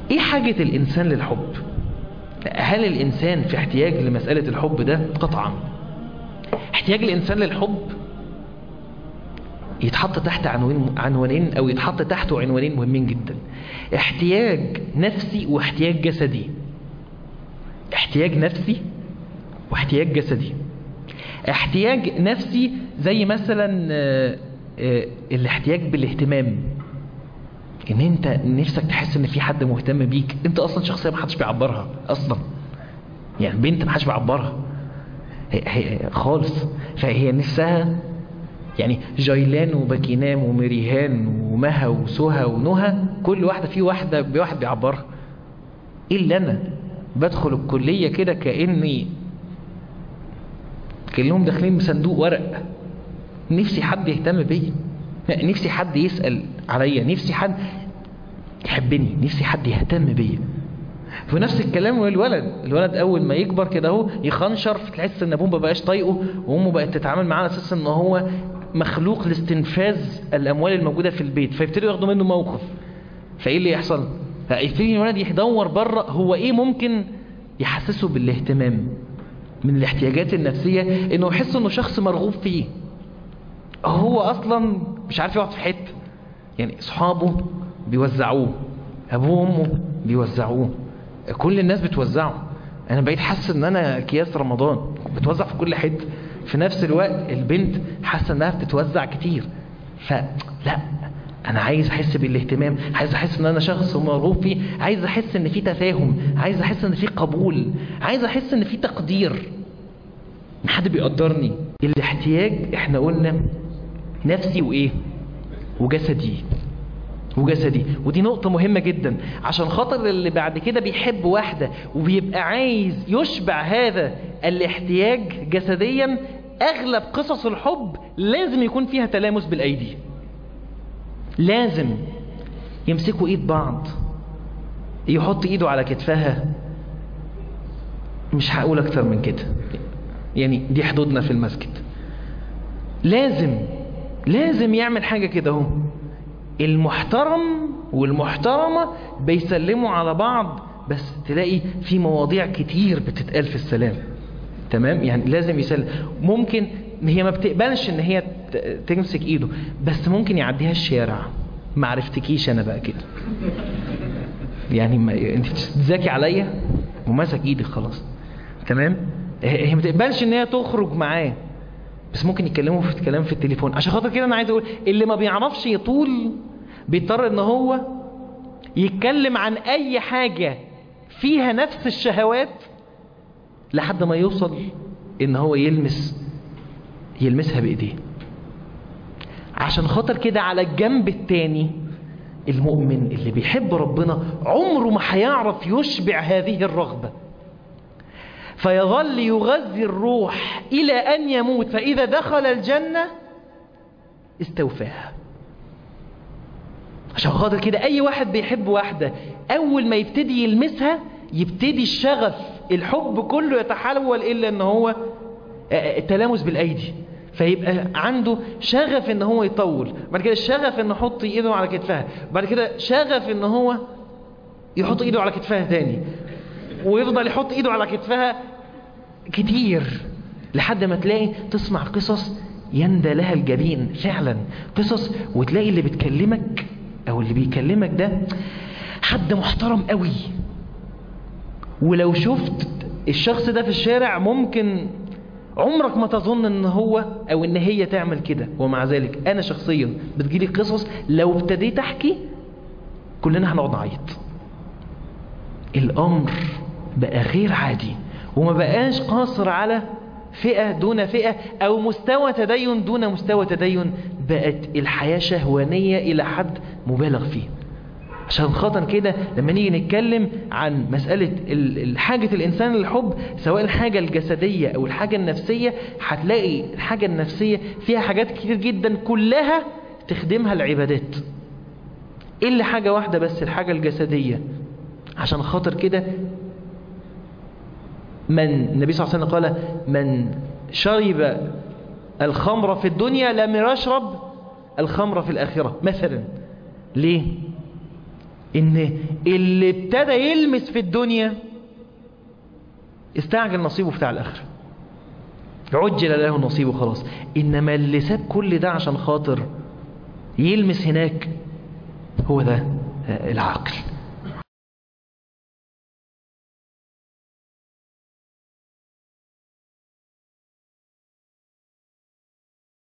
ايه حاجة الانسان للحب هل الانسان في احتياج لمسألة الحب ده قطعا احتياج الانسان للحب يتحط تحت عنوان عنوانين او يتحط تحته عنوانين مهمين جدا احتياج نفسي واحتياج جسدي احتياج نفسي واحتياج جسدي احتياج نفسي زي مثلا آه، آه، الاحتياج بالاهتمام ان انت نفسك تحس ان في حد مهتم بيك انت اصلا شخصيه ما حدش بيعبرها اصلا يعني بنت ما حدش بيعبرها هي هي خالص فهي نفسها يعني جيلان وبكينام ومريهان ومها وسهى ونهى كل واحده في واحده بواحد بيعبرها الا انا بدخل الكليه كده كاني كلهم داخلين بصندوق ورق نفسي حد يهتم بيا نفسي حد يسأل عليا نفسي حد يحبني نفسي حد يهتم بيا في نفس الكلام والولد الولد اول ما يكبر كده اهو يخنشر تحس ان ابوه ما بقاش طايقه وامه بقت تتعامل معاه على اساس ان هو مخلوق لاستنفاذ الاموال الموجوده في البيت فيبتدوا ياخدوا منه موقف فايه اللي يحصل فيبتدي الولد يدور بره هو ايه ممكن يحسسه بالاهتمام من الاحتياجات النفسيه انه يحس انه شخص مرغوب فيه هو اصلا مش عارف يقعد في حته يعني اصحابه بيوزعوه ابوه وامه بيوزعوه كل الناس بتوزعه انا بقيت حاسس ان انا اكياس رمضان بتوزع في كل حته في نفس الوقت البنت حاسه انها بتتوزع كتير فلا انا عايز احس بالاهتمام عايز احس ان انا شخص مرغوب فيه عايز احس ان في تفاهم عايز احس ان في قبول عايز احس ان في تقدير ان حد بيقدرني الاحتياج احنا قلنا نفسي وايه وجسدي وجسدي ودي نقطة مهمة جدا عشان خاطر اللي بعد كده بيحب واحدة وبيبقى عايز يشبع هذا الاحتياج جسديا اغلب قصص الحب لازم يكون فيها تلامس بالايدي لازم يمسكوا ايد بعض يحط ايده على كتفها مش هقول اكتر من كده يعني دي حدودنا في المسجد لازم لازم يعمل حاجة كده اهو المحترم والمحترمة بيسلموا على بعض بس تلاقي في مواضيع كتير بتتقال في السلام تمام يعني لازم يسلم ممكن هي ما بتقبلش ان هي ت- تمسك ايده بس ممكن يعديها الشارع ما عرفتكيش انا بقى كده يعني ما انت بتذاكي عليا ومسك ايدك خلاص تمام هي هي ما تقبلش ان هي تخرج معاه بس ممكن يتكلموا في كلام في التليفون عشان خاطر كده انا عايز اقول اللي ما بيعرفش يطول بيضطر ان هو يتكلم عن اي حاجة فيها نفس الشهوات لحد ما يوصل ان هو يلمس يلمسها بايديه عشان خاطر كده على الجنب التاني المؤمن اللي بيحب ربنا عمره ما هيعرف يشبع هذه الرغبة فيظل يغذي الروح إلى أن يموت فإذا دخل الجنة استوفاها عشان خاطر كده أي واحد بيحب واحدة أول ما يبتدي يلمسها يبتدي الشغف الحب كله يتحول إلا أن هو آه، آه، التلامس بالأيدي فيبقى عنده شغف ان هو يطول بعد كده الشغف انه يحط ايده على كتفها بعد كده شغف ان هو يحط ايده على كتفها تاني ويفضل يحط ايده على كتفها كتير لحد ما تلاقي تسمع قصص يندى لها الجبين فعلا قصص وتلاقي اللي بتكلمك او اللي بيكلمك ده حد محترم قوي ولو شفت الشخص ده في الشارع ممكن عمرك ما تظن ان هو او ان هي تعمل كده ومع ذلك انا شخصيا بتجيلي قصص لو ابتديت احكي كلنا هنقعد نعيط الامر بقى غير عادي وما بقاش قاصر على فئة دون فئة او مستوى تدين دون مستوى تدين بقت الحياة شهوانية الى حد مبالغ فيه عشان خاطر كده لما نيجي نتكلم عن مسألة ال- حاجة الإنسان للحب سواء الحاجة الجسدية أو الحاجة النفسية هتلاقي الحاجة النفسية فيها حاجات كتير جدا كلها تخدمها العبادات إلا حاجة واحدة بس الحاجة الجسدية عشان خاطر كده من النبي صلى الله عليه وسلم قال من شرب الخمر في الدنيا لم يشرب الخمر في الآخرة مثلا ليه ان اللي ابتدى يلمس في الدنيا استعجل نصيبه بتاع الاخره عجل له نصيبه خلاص انما اللي ساب كل ده عشان خاطر يلمس هناك هو ده العقل